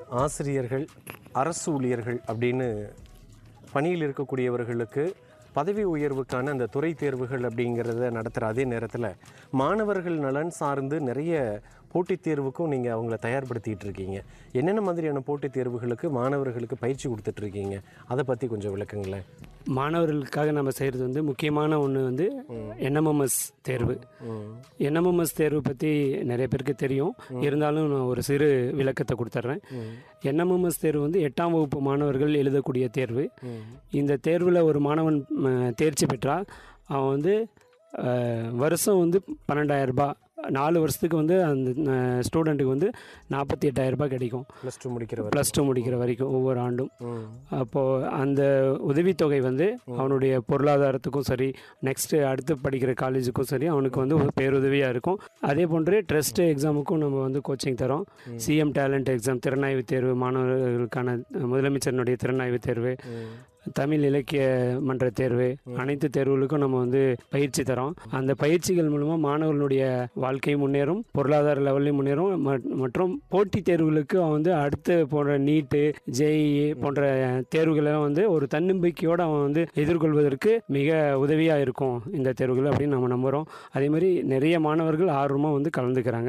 ஆசிரியர்கள் அரசு ஊழியர்கள் அப்படின்னு பணியில் இருக்கக்கூடியவர்களுக்கு பதவி உயர்வுக்கான அந்த துறை தேர்வுகள் அப்படிங்கிறத நடத்துகிற அதே நேரத்தில் மாணவர்கள் நலன் சார்ந்து நிறைய போட்டித் தேர்வுக்கும் நீங்கள் அவங்கள தயார்படுத்திட்டு இருக்கீங்க என்னென்ன மாதிரியான போட்டித் தேர்வுகளுக்கு மாணவர்களுக்கு பயிற்சி கொடுத்துட்டு இருக்கீங்க அதை பற்றி கொஞ்சம் விளக்குங்களேன் மாணவர்களுக்காக நம்ம செய்கிறது வந்து முக்கியமான ஒன்று வந்து என்எம்எம்எஸ் தேர்வு என்எம்எம்எஸ் தேர்வு பற்றி நிறைய பேருக்கு தெரியும் இருந்தாலும் நான் ஒரு சிறு விளக்கத்தை கொடுத்துட்றேன் என்எம்எம்எஸ் தேர்வு வந்து எட்டாம் வகுப்பு மாணவர்கள் எழுதக்கூடிய தேர்வு இந்த தேர்வில் ஒரு மாணவன் ம, தேர்ச்சி பெற்றால் அவன் வந்து அஹ், வருஷம் வந்து பன்னெண்டாயிரம் ரூபாய் நாலு வருஷத்துக்கு வந்து அந்த ஸ்டூடெண்ட்டுக்கு வந்து நாற்பத்தி எட்டாயிரம் ரூபாய் கிடைக்கும் ப்ளஸ் டூ முடிக்கிற வரை ப்ளஸ் டூ முடிக்கிற வரைக்கும் ஒவ்வொரு ஆண்டும் ம். அப்போது அந்த உதவித்தொகை வந்து அவனுடைய பொருளாதாரத்துக்கும் சரி நெக்ஸ்ட்டு அடுத்து படிக்கிற காலேஜுக்கும் சரி அவனுக்கு வந்து ஒரு பேருதவியாக இருக்கும் அதே போன்று ட்ரஸ்ட் எக்ஸாமுக்கும் நம்ம வந்து கோச்சிங் தரோம் சிஎம் டேலண்ட் எக்ஸாம் திறனாய்வு தேர்வு மாணவர்களுக்கான முதலமைச்சரினுடைய திறனாய்வு தேர்வு தமிழ் இலக்கிய மன்ற தேர்வு அனைத்து தேர்வுகளுக்கும் நம்ம வந்து பயிற்சி தரோம் அந்த பயிற்சிகள் மூலமாக மாணவர்களுடைய வாழ்க்கை முன்னேறும் பொருளாதார லெவல்லையும் முன்னேறும் ம- மற்றும் போட்டித் தேர்வுகளுக்கு அவன் வந்து அடுத்து போன்ற நீட்டு ஜேஇ போன்ற தேர்வுகளெல்லாம் வந்து ஒரு தன்னம்பிக்கையோடு அவன் வந்து எதிர்கொள்வதற்கு மிக உதவியாக இருக்கும் இந்த தேர்வுகள் அப்படின்னு நம்ம நம்புகிறோம் அதே மாதிரி நிறைய மாணவர்கள் ஆர்வமாக வந்து கலந்துக்கிறாங்க